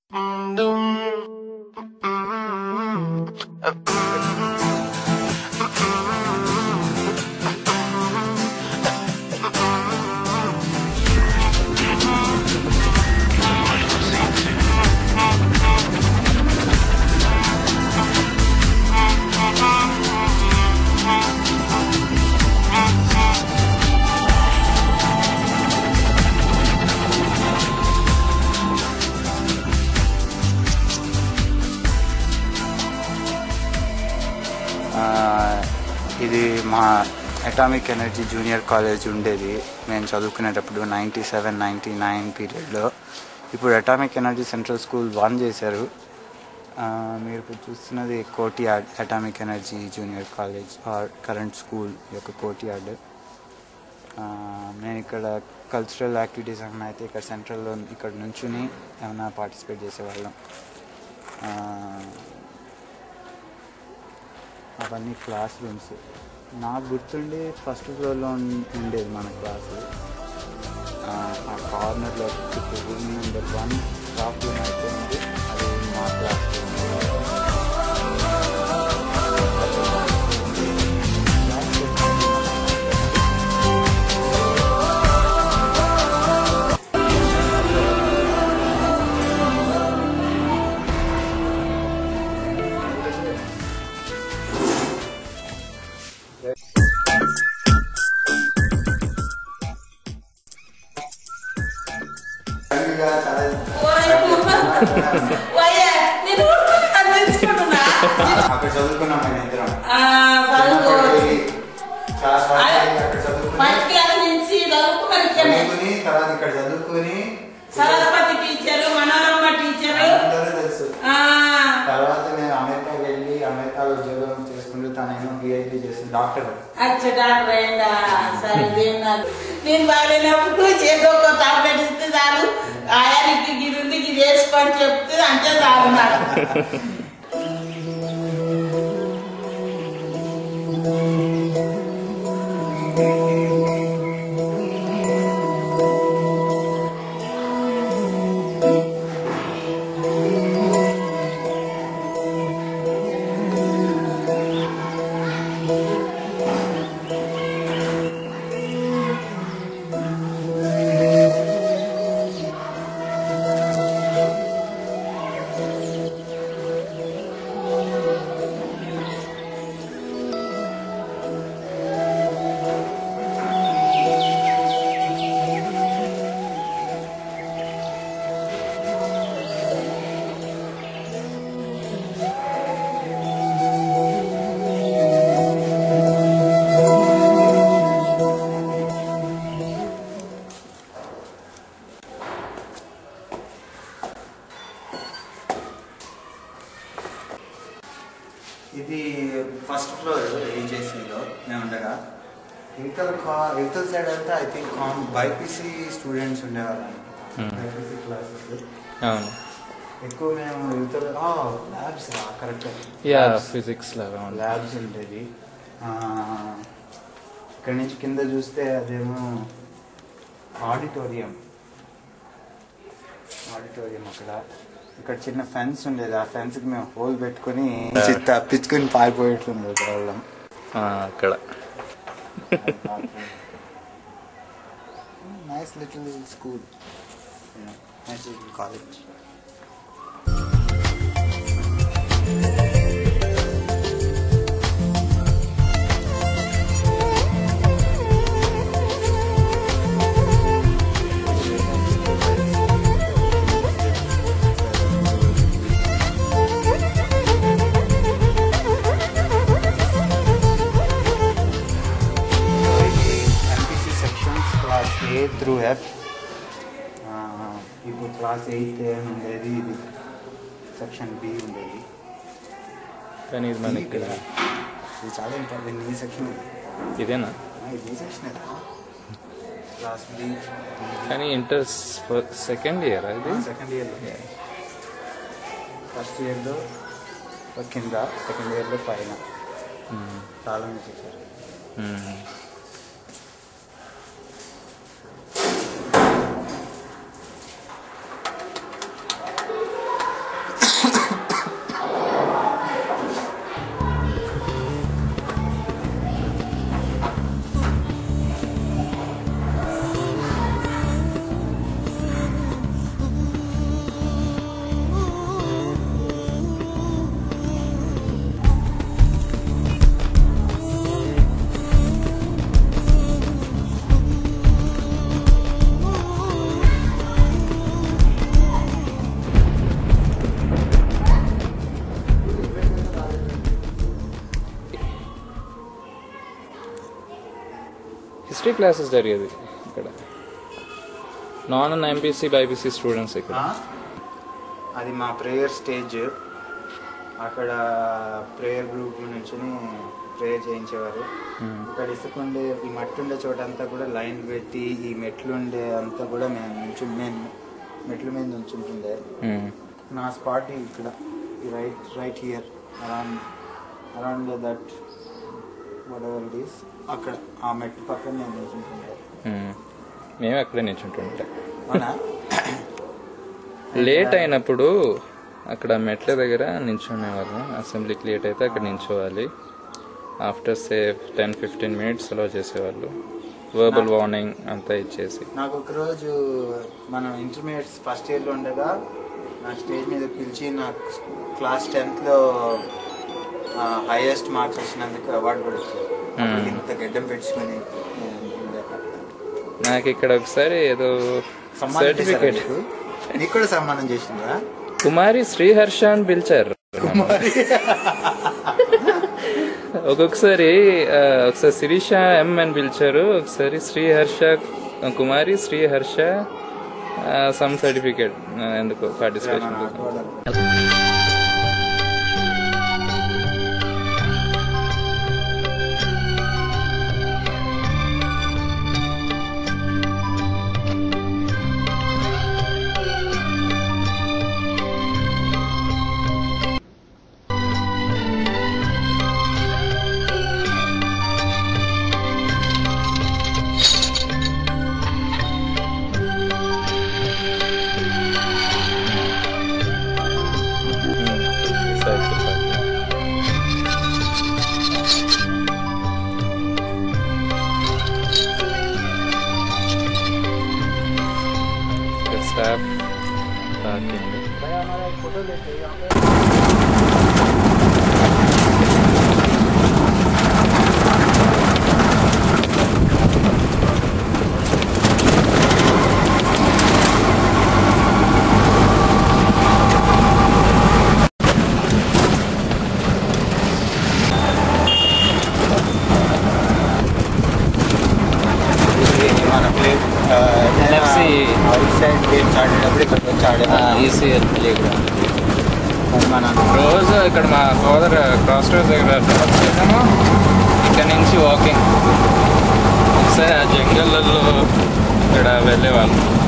ఆ, ఇది మా అటామిక్ ఎనర్జీ జూనియర్ కాలేజ్ ఉండేది మేము చదువుకునేటప్పుడు నైంటీ సెవెన్ నైంటీ నైన్ పీరియడ్లో ఇప్పుడు atomic energy central school one చేశారు ఆ, మీరు ఇప్పుడు చూస్తున్నది courtyard atomic energy junior college or current school యొక్క కోటి యార్డ్ నేను ఇక్కడ కల్చరల్ యాక్టివిటీస్ ఏమైనా అయితే ఇక్కడ సెంట్రల్లో ఇక్కడ నుంచుని ఏమైనా పార్టిసిపేట్ చేసేవాళ్ళం ఆ, అవన్నీ క్లాస్ రూమ్స్ నాకు గుర్తుండి ఫస్ట్ ఫ్లోర్లో ఉం- ఉండేది మన క్లాసు ఆ, ఆ కార్నర్లో ఇప్పుడు room number one staff room అయితే ఉంది అది మా క్లాస్ రూమ్ పోయే, నేను ఊరుకుని కనిపించుకుంటున్నా. అక్కడ చదువుకున్నాం మేము ఇద్దరం ఆ, చదువు. చిన్నప్పటి క్లాస్ వన్ అక్కడ చదువుకుని ఫస్ట్ క్లాస్ నుంచి చదువుకున్నారు ఇక్కడనే. చదువుకుని తర్వాత ఇక్కడ చదువుకుని సరస్వతి టీచరు మనోరమ్మ టీచరు అందరూ తెలుసు ఆ, తర్వాత నేను అమెరికా వెళ్ళి అమెరికాలో ఉద్యోగం చేసుకుంటూ తనేమో పిహెచ్డి చేసి డాక్టర్ అచ్చ డాక్టర్ అయిందా సరే దేవుడు నాకు. నేను బాగాలేనప్పుడు ఏదో ఒక టాబ్లెట్ ఇస్తే చాలు ఆయానికి గిరి ఉంది గిరి వేసుకొని చెప్తే అంటే చాలు నాకు ఇది ఫస్ట్ ఫ్లోర్ ఏజేసీలో మేము ఉండగా యువతల కా యువతల సైడ్ అంతా ఐ థింక్ కామ్ బైపీసీ స్టూడెంట్స్ ఉండేవాళ్ళం Hmm. బైపీసీ క్లాసెస్ అవును ఎక్కువ మేము యువతల ల్యాబ్స్ కరెక్ట్ యా ఫిజిక్స్ లాగా అవును ల్యాబ్స్ ఉండేది ఆ, ఇక్కడి నుంచి కింద చూస్తే అదేమో ఆడిటోరియం ఆడిటోరియం అక్కడ ఇక్కడ చిన్న ఫెన్స్ ఉండేది ఆ ఫెన్స్ కి మేము హోల్ పెట్టుకుని తప్పించుకుని పారిపోయేట్లుండేది వాళ్ళం ఆ, అక్కడ nice little school nice little college MPC sections class A through F ఇప్పుడు క్లాస్ ఎయిత్ ఏం ఉండేది ఇది సెక్షన్ బి ఉండేది కానీ ఇది మన ఇక్కడ ఇది చాలా ఇంపార్టెంట్ ఈ సెక్షన్ ఇదేనా ఇది ఈ సెక్షన్ క్లాస్ బి కానీ ఇంటర్ సెకండ్ ఇయర్ ఇది సెకండ్ ఇయర్లో ఫస్ట్ ఇయర్లో కింద సెకండ్ ఇయర్లో పైన మ్మ్. చాలా మంది చేశారు మ్మ్. హిస్టరీ క్లాసెస్ జరిగేది ఇక్కడ నాన్ ఎంపీసీ బైపీసీ స్టూడెంట్స్ ఇక్కడ ఆ? అది మా ప్రేయర్ స్టేజ్ అక్కడ ప్రేయర్ గ్రూప్ నుంచి ప్రేయర్ చేయించేవారు ఇక్కడ ఇసుకుండే ఈ మట్టి ఉండే చోట అంతా కూడా లైన్ పెట్టి ఈ మెట్లు ఉండే అంతా కూడా మేము నుంచు మేము మెట్ల మీద నుంచుంటుండే మ్మ్. నా స్పాట్ ఇక్కడ ఈ right right here around around that whatever it is అక్కడ ఆ మెట్టు పక్కన నేను నుంచుంటుండే మ్మ్. మేము అక్కడే నిల్చుంటుంటే అవునా లేట్ అయినప్పుడు అక్కడ మెట్ల దగ్గర నించునేవాళ్ళం అసెంబ్లీకి లేట్ అయితే అక్కడ నించోవాలి after say ten fifteen minutes అలా చేసేవాళ్ళు వర్బల్ వార్నింగ్ అంతా ఇచ్చేసి నాకు ఒకరోజు మనం ఇంటర్మీడియట్స్ ఫస్ట్ ఇయర్లో ఉండగా నా స్టేజ్ మీద పిలిచి నాకు క్లాస్ టెన్త్లో హైయెస్ట్ మార్క్స్ వచ్చినందుకు అవార్డు కూడా ఇచ్చారు అప్పుడు ఇంత గడ్డం పెట్టుకుని నేను ఉండే. నాకు ఇక్కడ ఒకసారి ఏదో సన్మానం చేశారా సర్టిఫికేట్ నీకు? నీకు కూడా సన్మానం చేసిందా కుమారి శ్రీహర్ష అని పిలిచారు ఒక్కొక్కసారి ఆ, ఒకసారి శిరీష ఎం అని పిలిచారు ఒకసారి శ్రీహర్ష కుమారి శ్రీహర్ష సమ్ సర్టిఫికేట్ ఎందుకు పార్టిసిపేషన్ స్టాఫ్ పార్కింగ్ ఇది మన ప్లే NFC. సైడ్ గేమ్స్ ఆడేటప్పుడు ఇక్కడికి వచ్చి ఆడేవాళ్ళం. ఈసీఎల్ ప్లే గ్రౌండ్ అది మన రోజు ఇక్కడ మా ఫాదర్ క్రాస్ రోడ్ దగ్గర డ్రాప్ చేయడము ఇక్కడ నుంచి వాకింగ్ ఒకసారి ఆ జంగల్లో ఇక్కడ వెళ్ళేవాళ్ళం